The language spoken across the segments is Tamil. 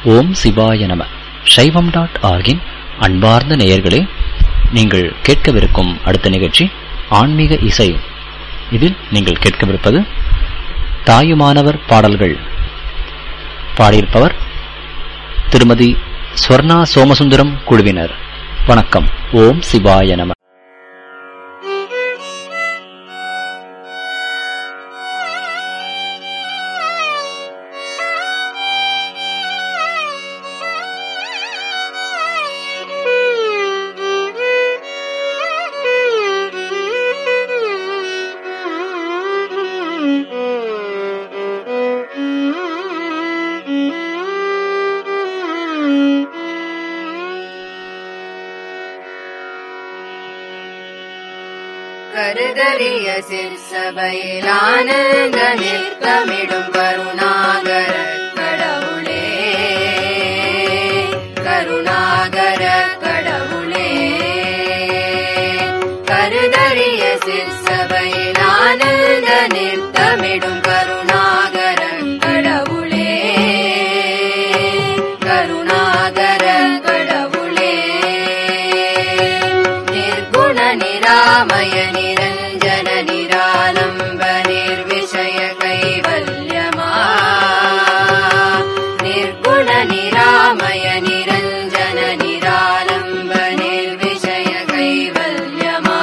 ஓம் சிவாய நம சைவம் டாட் ஆர்கின் அன்பார்ந்த நேயர்களே நீங்கள் கேட்கவிருக்கும் அடுத்த நிகழ்ச்சி ஆன்மீக இசை இதில் நீங்கள் கேட்கவிருப்பது தாயுமானவர் பாடல்கள் பாடியிருப்பவர் திருமதி ஸ்வர்ணா சோமசுந்தரம் குழுவினர் வணக்கம் ஓம் சிவாய நம கருதறிய சிற்சபையில் ஆனந்த நிற்கமிடும் கருணாகர கடவுளே கருணாகர கடவுளே கருதறிய சிற்சபையில் ஆனந்த நிற்கமிடும் கருணாகர கடவுளே கருணாகர கடவுளே निर्गुण निरामय निरञ्जन निरालम्ब निर्विषय कैवल्यमा निर्गुण निरामय निरञ्जन निरालम्ब निर्विषय कैवल्यमा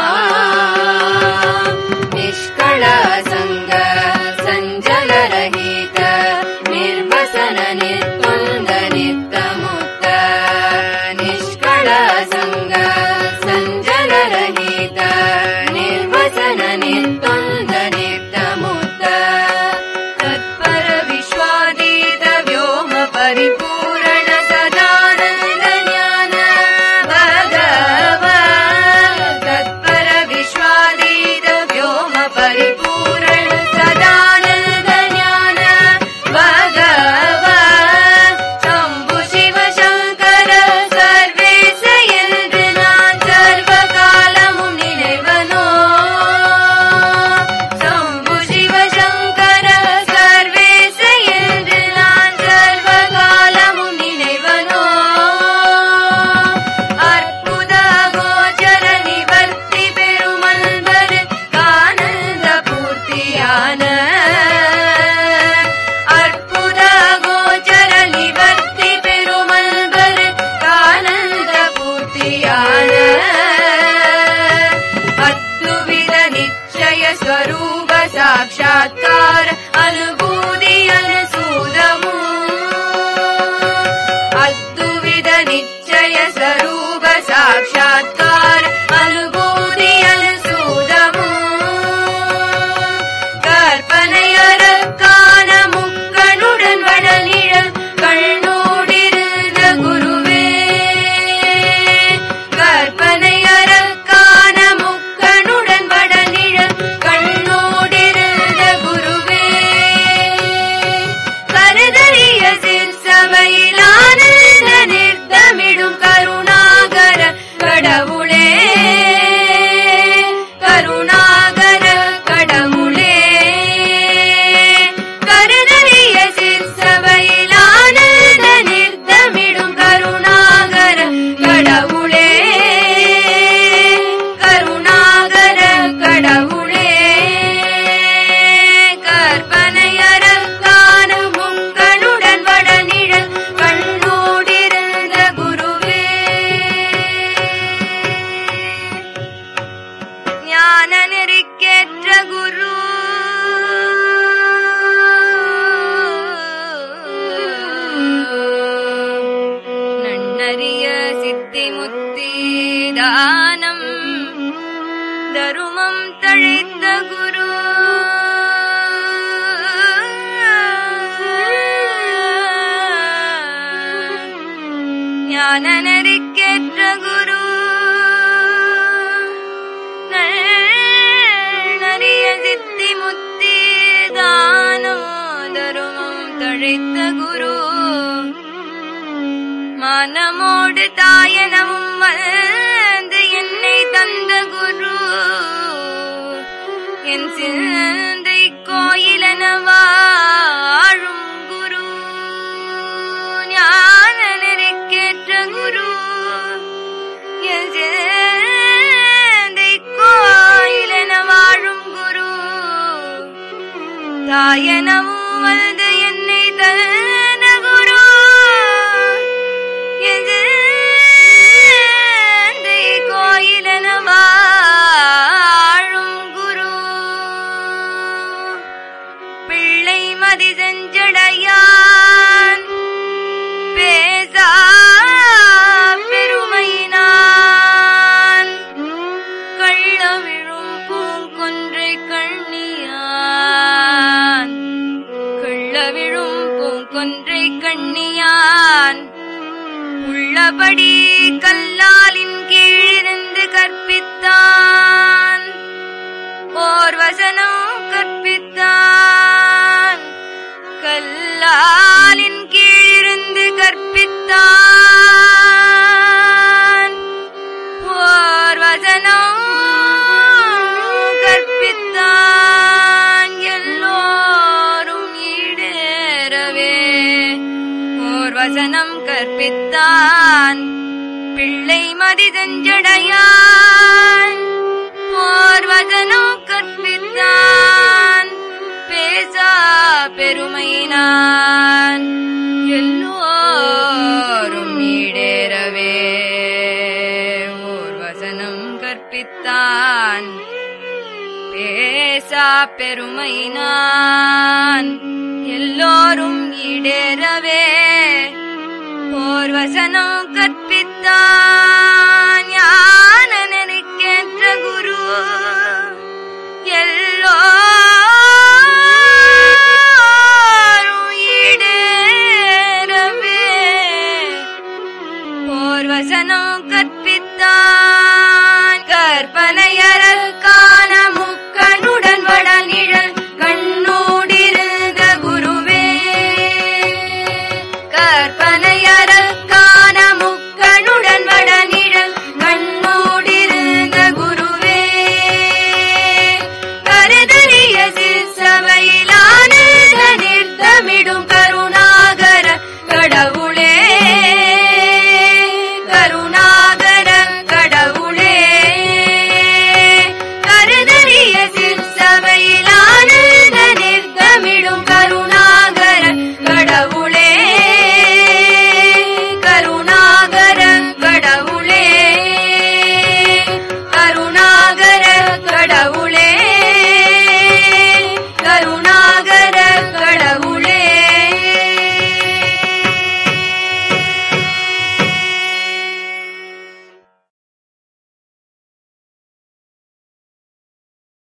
निष्कळ सङ्ग सञ्जलरहित निर्वसन निर्द्वन्द्व नित्यमुक्त निष्कळ सङ्ग सञ्जलरहित निर्वसन निर्द्वन्द्व नित्यमुक्त तत्पर विश्वादीत व्योम परिपूर्ण सदानन्द ज्ञान भगव तत्पर विश्वादीत व्योम परिपूर्ण सदानन्द ज्ञान भगव शम्भु शिव शङ्कर सर्वेश என்று நான் சர்வகாலமும் நினைவனோ சம்பு சிவ சங்கர சர்வேச என்று நான் சர்வகாலமும் நினைவனோ அற்புத கோச்சர நிவர்த்தி பெருமல்வர் கானந்த பூர்த்தியான அற்புத கோச்சர நிவர்த்தி பெருமல்வர் கானந்த பூர்த்தியான ಅದ್ದುವಿದ ನಿಶ್ಚಯ ಸ್ವರೂಪ ಸಾಕ್ಷಾತ್ಕಾರ ಅನುಭೂತಿ ಅನಸೂದಮು ಅದ್ದುವಿದ ನಿಶ್ಚಯ ಸ್ವರೂಪ ಸಾಕ್ಷಾತ್ಕಾರ ಅನುಭೂತಿ ಅನಸೂದಮು கற்பனையறக்கான முக்கணுடன் வடநிழல் கண்ணோடிருந்த குருவே கற்பனையறக்கான முக்கணுடன் வடநிழல் கண்ணோடிருந்த குருவே கருதறிய சிற்சபையில் ஆனந்த நிர்த்தமிடும் கருணாகர கடவுளே கருணாகர கடவுளே கருதறிய சிற்சபையில் ஆனந்த நிர்த்தமிடும் கருணாகர கடவுளே கருணாகர கடவுளே கற்பனையறக்கான முக்கணுடன் வடநிழல் கண்ணோடிருந்த குருவே ஞான நெறிக்கேற்ற குரு நன்னறிய சித்தி முத்தி தானம் தருமம் தழைத்த குரு ஞான நெறிக்கேற்ற குரு நறிய சித்தி முத்தி தானோ தருமம் தழைத்த குரு மனமோடு தாயனமும் வந்து என்னை தந்த குரு என் சிந்தை கோயிலன வாழும் குரு ஞான தாயனவும் வந்து என்னை தந்த குரு எது கோயிலென வாழும் குரு பிள்ளை மதி செஞ்சடையான் பேசா பெருமையினான் கள்ள விழும் பூங்கொன்றை கண்ணியான் கள்ள விழும் பூங்கொன்றை கண்ணியான் உள்ளபடி கல்லாலின் கீழிருந்து கற்பித்தான் ஓர் வசனம் கற்பித்தான் கல்லாலின் கீழிருந்து கற்பித்தான் ஓர் வசனம் கற்பித்தான் எல்லோரும் ஈடேறவே ஓர் வசனம் கற்பித்தான் பிள்ளை மதிதஞ்சடையான் ஓர் வசனம் கற்பித்தான் பேசா பெருமையினான் எல்லோரும் ஈடேறவே ஓர் வசனம் கற்பித்தான் பேசா பெருமையினான் எல்லோரும் ஈடேறவே ஓர் வசனம் கற்பித்தான் ஞான நெறிக்கேற்ற குரு எல்லோரும் ஈடேறவே ஓர் வசனம் கற்பித்தான் கற்பனையறற்கான முக்கணுடன் வடநிழல் கண்ணோடிருந்த குருவே கற்பனையறற்கான